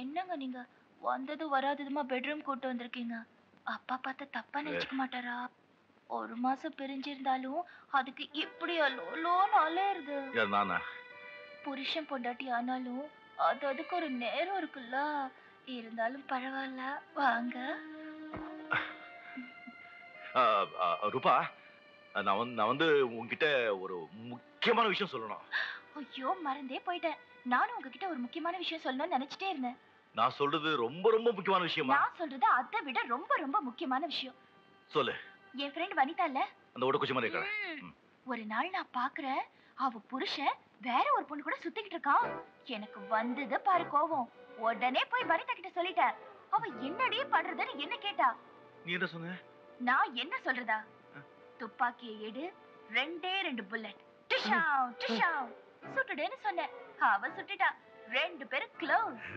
என்னங்க நீங்க வந்தது வராததுமா பெட்ரூம் கூட்டு வந்திருக்கீங்க அப்பா பார்த்தா தப்பா நினைச்சுக்க மாட்டாரா ஒரு மாசம் பிரிஞ்சிருந்தாலும் அதுக்கு இப்படி லோன் அலையுறது யார் நானா புருஷன் பொண்டாட்டி ஆனாலும் அது அதுக்கு ஒரு நேரம் இருக்குல்ல இருந்தாலும் பரவாயில்ல வாங்க ஆ, ஆ, ரூபா நான் வந்து நான் வந்து உன்கிட்ட ஒரு முக்கியமான விஷயம் சொல்லணும் ஐயோ மறந்தே போயிட்டேன் நானும் உங்ககிட்ட ஒரு முக்கியமான விஷயம் சொல்லணும்னு நினைச்சிட்டே இருந்தேன் நான் சொல்றது ரொம்ப ரொம்ப முக்கியமான விஷயமா நான் சொல்றது அதை விட ரொம்ப ரொம்ப முக்கியமான விஷயம் சொல்லு என் ஃப்ரெண்ட் வனிதா இல்ல அந்த ஓட மாதிரி இருக்கிற ம். ஒரு நாள் நான் பாக்குறேன் அவ புருஷன் வேற ஒரு பொண்ணு கூட சுத்திக்கிட்டு இருக்கான் எனக்கு வந்தது பாரு கோவம் உடனே போய் வனிதா கிட்ட சொல்லிட்டேன் அவ என்னடி பண்றதுன்னு என்ன கேட்டா நீ என்ன சொன்ன நான் என்ன சொல்றதா துப்பாக்கியை எடு ரெண்டே ரெண்டு புல்லட் டிஷாவ் டிஷாவ் சுட்டுடுன்னு சொன்னேன் அவ சுட்டுட்டா ரெண்டு பேரும் க்ளோஸ்